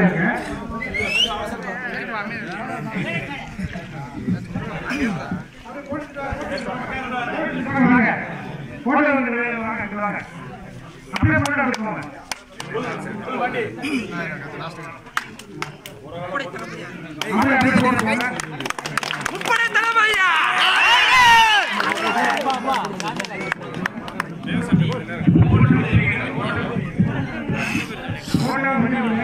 அமைதியா இருங்க வாங்க போட்டோ வந்து வாங்க இங்க வாங்க அப்படியே போட்டோ எடுத்துக்கோங்க அப்படியே அப்படியே போட்டுக்கோங்க முப்படை தளபதியா போட்டோ பண்ணிடுங்க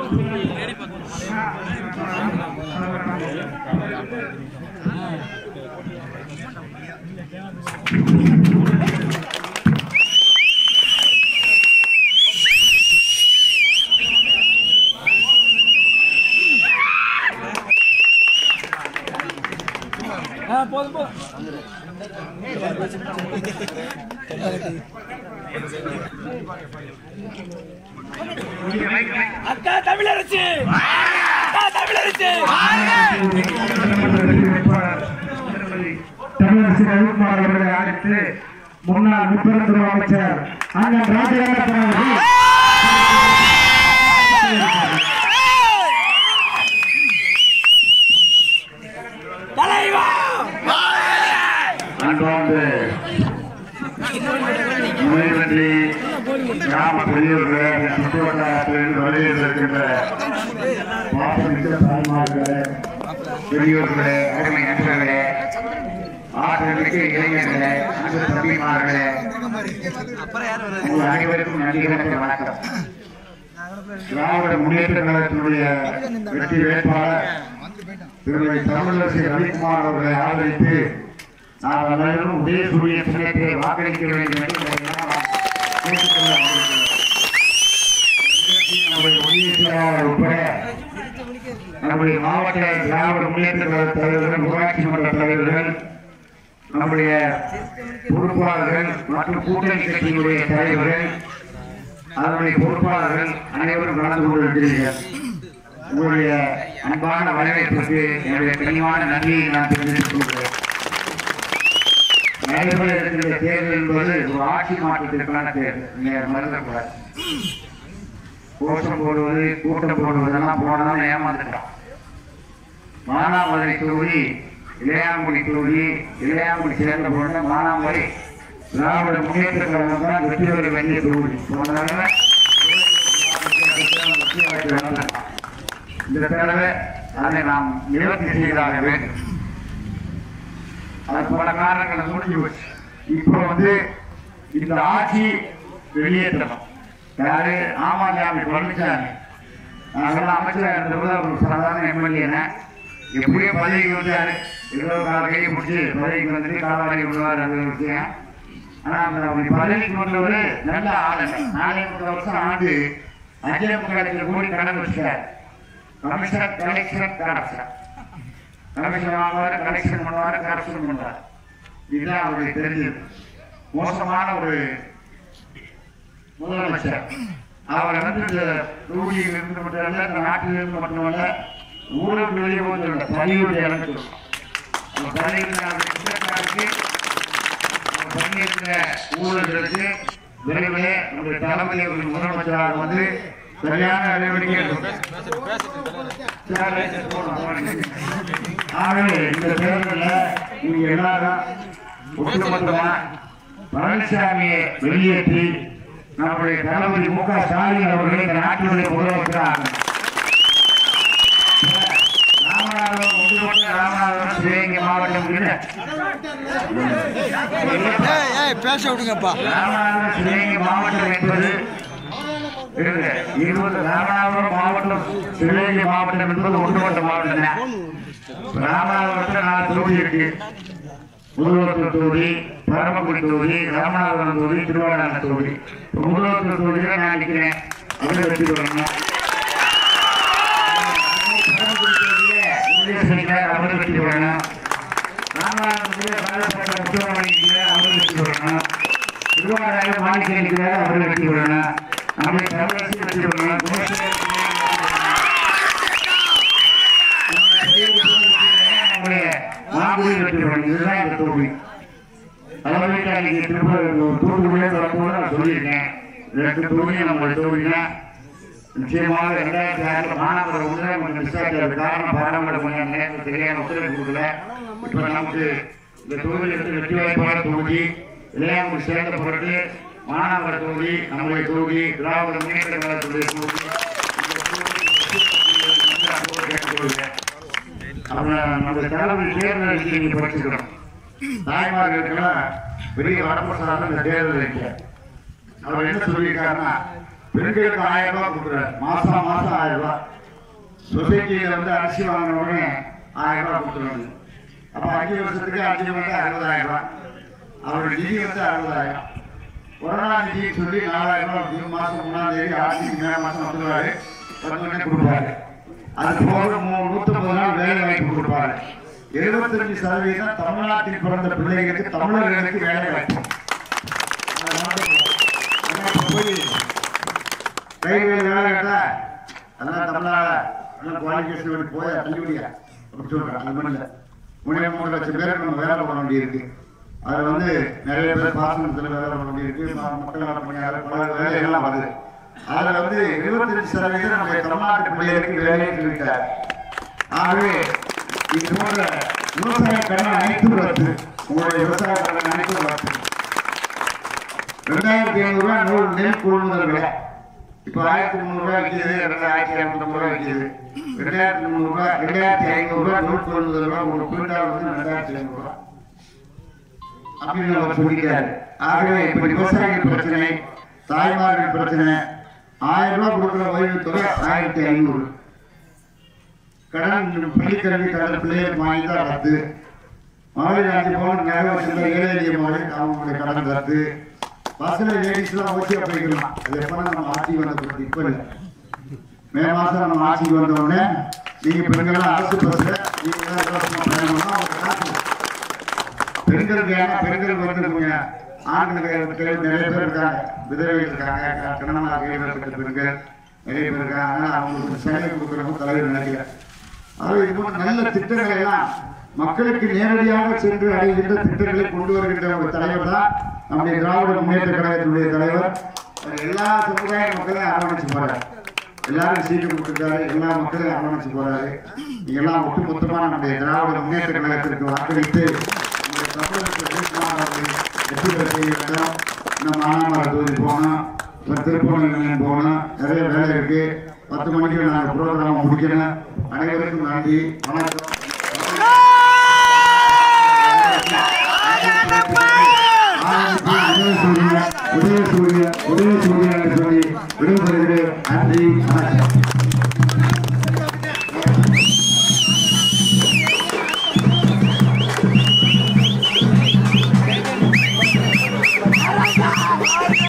அக்கா தமிழரசி அக்கா தமிழரசி தமிழரசு ரவிக்குமார் அவர்களை அழைத்து முன்னாள் முப்பெருந்துறை அமைச்சர் அண்ணன் ராஜகண்ணப்பன் அவர்கள் தலைவா அன்பார்ந்த முனைவன்றி கிராம பெரியவர்களே சுற்றுவட்டாரத்தில் வருகையில் இருக்கின்ற பாசமிக்க தாய்மார்களே பெரியோர்களே அருமை நண்பர்களே ஆற்றலுக்கு இளைஞர்களே அன்பு தம்பிமார்களே உங்கள் அனைவருக்கும் நன்றி கணக்கு வணக்கம் திராவிட முன்னேற்ற கழகத்தினுடைய வெற்றி வேட்பாளர் திருமதி தமிழரசி ரவிக்குமார் அவர்களை ஆதரித்து நாம் அனைவரும் உதயசூரிய சின்னத்தை வாக்களிக்க வேண்டும் என்று உங்களை எல்லாம் கேட்டுக்கொள்ள வந்திருக்கிறோம். நம்முடைய ஒன்றிய செயலாளர் உட்பட நம்முடைய மாவட்ட திராவிட முன்னேற்ற கழக தலைவர்கள் ஊராட்சி மன்ற தலைவர்கள் நம்முடைய பொறுப்பாளர்கள் மற்றும் கூட்டணி கட்சியினுடைய தலைவர்கள் அதனுடைய பொறுப்பாளர்கள் அனைவரும் கலந்து கொண்டிருக்கிறீர்கள் உங்களுடைய அன்பான வரவேற்புக்கு என்னுடைய கனிவான நன்றியை நான் தெரிவித்துக் கொள்கிறேன் நடைபெற இருக்கின்ற தேர்தல் என்பது ஒரு ஆட்சி மாற்றத்திற்கான தேர்தல் நீங்க மறந்துடக்கூடாது கோஷம் போடுவது கூட்டம் போடுவதெல்லாம் போனதான் ஏமாந்துட்டோம் மானாமதுரை தொகுதி இளையாங்குடி தொகுதி இளையாங்குடி சேர்ந்த போன மானாமதுரை திராவிட முன்னேற்ற கழகம் தான் வெற்றி பெற வேண்டிய தொகுதி போன தடவை இந்த தடவை அதை நாம் நிவர்த்தி செய்தாக வேண்டும் அது பல காரணங்கள் முடிஞ்சு போச்சு இப்போ வந்து இந்த ஆட்சி வெளியேற்றணும் யாரு ஆமாஞ்சாமி பழனிசாமி நாங்கெல்லாம் அமைச்சராக இருந்தபோது அவர் சாதாரண எம்எல்ஏன எப்படியோ பதவிக்கு வந்தாரு இருபது கால கையை பிடிச்சி பதவிக்கு வந்துட்டு காலவாரி விடுவார் அது ஒரு விஷயம் ஆனா அந்த அப்படி பதவிக்கு வந்தவர் நல்ல ஆளுங்க நாலே முப்பது வருஷம் ஆண்டு அஞ்சலே முக்காலத்தில் கூடி கடன் வச்சுட்டார் கமிஷனர் கலெக்ஷன் கரப்ஷன் கமிஷன் வாங்குவாரு கலெக்ஷன் பண்ணுவாரு கரப்ஷன் பண்ணுவார் இதுதான் அவருக்கு தெரிஞ்சது மோசமான ஒரு முதலமைச்சர் அவரை வந்து இந்த தொகுதியில் இருந்து மட்டும் அல்ல இந்த நாட்டில் இருந்து மட்டுமல்ல ஊழல் வெளியே போது பதிவு எனக்கு சொல்லணும் அந்த பதிவு இருக்கு பண்ணியிருக்கிற ஊழல்களுக்கு விரைவிலே நம்முடைய தளபதி அவர்கள் முதலமைச்சராக வந்து சரியான நடவடிக்கை எடுக்கணும். ஆகவே இந்த தேர்தலில் நீங்க எல்லாரும் ஒட்டுமொத்தமா பழனிசாமியை வெளியேற்றி நம்முடைய தளபதி மு க ஸ்டாலின் அவர்களை இந்த நாட்டினுடைய முதலமைச்சராக ராமநாதபுரம் ஒன்றுபட்ட ராமநாதபுரம் சிவகங்கை மாவட்டம் இல்லை ஏய் ஏய் பேச விடுங்கப்பா ராமநாதபுரம் சிவகங்கை மாவட்டம் என்பது இருங்க, இருபது ராமநாதபுரம் மாவட்டம் சிவகங்கை மாவட்டம் என்பது ஒன்றுபட்ட மாவட்டம் தான். ராமநாதபுரத்தில் நாலு தொகுதி இருக்கு முதல்வர் தொகுதி பரமக்குடி தொகுதி ராமநாதபுரம் தொகுதி திருவாரூர் தொகுதி இப்ப முதல்வர் தொகுதியில நான் நிற்கிறேன் அதில் வெற்றி பெறணும் பரமக்குடி தொகுதியில முருகேசனிக்கார் அவர் வெற்றி பெறணும் ராமநாதபுரத்தில் பாலப்பட்ட முத்துராமலிங்க அவர் வெற்றி பெறணும் திருவாரூர் மாணிக்கிறார் அவர் வெற்றி பெறணும் நம்முடைய தமிழரசு வெற்றி பெறணும் குணசேகர் நம்முடைய மாங்குடி வெற்றி பெறணும் இதுதான் இந்த தொகுதி அதாவது இன்னைக்கு திரும்ப தூத்துக்குடியே வரும்போது நான் சொல்லியிருக்கேன் ரெண்டு தொகுதி நம்மளுடைய தொகுதி தான் நிச்சயமாக ரெண்டாயிரத்தி ஆறுல மாணவர் வந்து கொஞ்சம் மிஸ் ஆகிறது காரணம் பாடங்களை கொஞ்சம் நேரத்தில் சரியான ஒத்துழைப்பு கொடுக்கல இப்போ நமக்கு இந்த தொகுதி வந்து வெற்றி வாய்ப்பான தொகுதி இளையாமல் சேர்ந்த பொருட்டு மாணவர் தொகுதி நம்முடைய தொகுதி திராவிட முன்னேற்ற கழகத்துடைய தொகுதி இந்த தொகுதி வந்து அன்போடு கேட்டுக்கொள்கிறேன். அப்புறம் நம்ம தலைவர் தேர்தல் அறிக்கை நீங்க படிச்சுக்கணும் தாய்மார்களுக்கெல்லாம் பெரிய வரப்பிரசாதம் இந்த தேர்தல் அறிக்கை அவர் என்ன சொல்லியிருக்காருன்னா பெண்களுக்கு ஆயிரம் ரூபாய் கொடுக்குறாரு மாசம் மாசம் ஆயிரம் ரூபாய் சொசைட்டியில வந்து அரிசி வாங்கின உடனே ஆயிரம் ரூபாய் கொடுத்துருவாங்க அப்ப அஞ்சு வருஷத்துக்கு அஞ்சு வந்து அறுபதாயிரம் ரூபாய் அவருடைய நிதி வந்து அறுபதாயிரம் கொரோனா நிதி சொல்லி நாலாயிரம் ரூபாய் ஜூன் மாசம் மூணாம் தேதி ஆட்சிக்கு மே மாசம் வந்துருவாரு வந்து உடனே கொடுப்பாரு அது போக மூ- நூத்தம்பது நாள் வேலை வாய்ப்பு கொடுப்பாரு எழுபத்தஞ்சு சதவீதம் தமிழ்நாட்டில் பிறந்த பிள்ளைகளுக்கு தமிழர்களுக்கு வேலை வாய்ப்பு அதனால அதனால போய் ரயில்வேல வேலை கேட்டா அதெல்லாம் தமிழ்நாடு எல்லாம் குவாலிஃபிகேஷன் போய் தள்ளிவிடியா அப்படி சொல்றேன் அது மட்டும் இல்லை மூணு மூணு லட்சம் பேருக்கு நம்ம வேலை பண்ண வேண்டியிருக்கு அது வந்து நிறைய பேர் பாசனத்தில் வேலை பண்ண வேண்டியிருக்கு ம- மக்கள் நல பணியாளர் பல வேலைகள்லாம் வருது அதுல வந்து இருபத்தஞ்சு சதவீதம் நம்ம தமிழ்நாட்டு பிள்ளைகளுக்கு வேலையை சொல்லிட்டார் ஆகவே இது போன்ற விவசாய கடன் அனைத்தும் ரத்து உங்களுடைய விவசாய கடன் அனைத்தும் ரத்து ரெண்டாயிரத்தி ஐநூறு ரூபாய் நூறு நெல் கொள்முதல் விலை இப்ப ஆயிரத்தி முந்நூறு ரூபாய் விற்கிது ரெண்டாயிரத்தி இரநூத்தம்பது ரூபாய் விற்கிது ரெண்டாயிரத்தி முந்நூறு ரூபாய் ரெண்டாயிரத்தி ஐநூறு ரூபாய் நூல் கொள்முதல் ரூபாய் ஒரு குவிண்டால் வந்து ரெண்டாயிரத்தி ஐநூறு ரூபாய் அப்படின்னு அவர் சொல்லிட்டாரு ஆகவே இப்படி விவசாயிகள் பிரச்சனை தாய்மார்கள் பிரச்சனை ஆயிரம் ரூபாய் கொடுக்குற ஓய்வு தொகை ஆயிரத்தி ஐநூறு கடன் பள்ளிக்கல்வி கடன் பிள்ளைகளுக்கு வாங்கி தான் ரத்து மகளிர் அஞ்சு பவுன் நகை வச்சிருந்த ஏழை எளிய மகளிர் அவங்களுடைய கடன் ரத்து பஸ்ல லேடிஸ்லாம் ஓகே அப்படிங்கிறோம் அது எப்போ நம்ம ஆட்சி வந்த பிறகு இப்போ இல்லை மே மாசம் நம்ம ஆட்சிக்கு வந்த உடனே நீங்க பெண்கள் அரசு பஸ்ல நீங்க ஏதாவது இலவசமா பயணம்னா அவங்க காசு பெண்களுக்கு ஏன்னா பெண்கள் வந்து கொஞ்சம் ஆண்களுக்கு நிறைய பேர் இருக்காங்க விதவைகள் இருக்காங்க கணவனாக கைவிடப்பட்ட பெண்கள் நிறைய பேர் இருக்காங்க அதனால அவங்களுக்கு சேவை கொடுக்குறவங்க தலைவர் நினைக்கிறேன் அதாவது இது போன்ற நல்ல திட்டங்களை எல்லாம் மக்களுக்கு நேரடியாக சென்று அடைகின்ற திட்டங்களை கொண்டு வருகின்ற ஒரு தலைவர் தான் நம்முடைய திராவிட முன்னேற்ற கழகத்தினுடைய தலைவர் அவர் எல்லா சமுதாய மக்களையும் அரவணைச்சு போறாரு எல்லாரும் சீட்டு கொடுத்துருக்காரு எல்லா மக்களையும் அரவணைச்சு போறாரு நீங்க எல்லாம் ஒட்டுமொத்தமா நம்முடைய திராவிட முன்னேற்ற கழகத்திற்கு வாக்களித்து உங்களுடைய பிரபலத்தை ஜெயக்குமார் அவர்களை வெற்றி பெற செய்ய வேண்டும் இன்னும் மானாமர தொகுதி போகணும் அப்புறம் திருப்பூர் போகணும் நிறைய வேலை இருக்கு பத்து மணிக்கு நாங்கள் ப்ரோக்ராம் முடிக்கணும் அனைவருக்கும் நன்றி வணக்கம் உதயசூரிய உதயசூரிய உதயசூரிய என்று சொல்லி விடைபெறுகிறேன் நன்றி வணக்கம்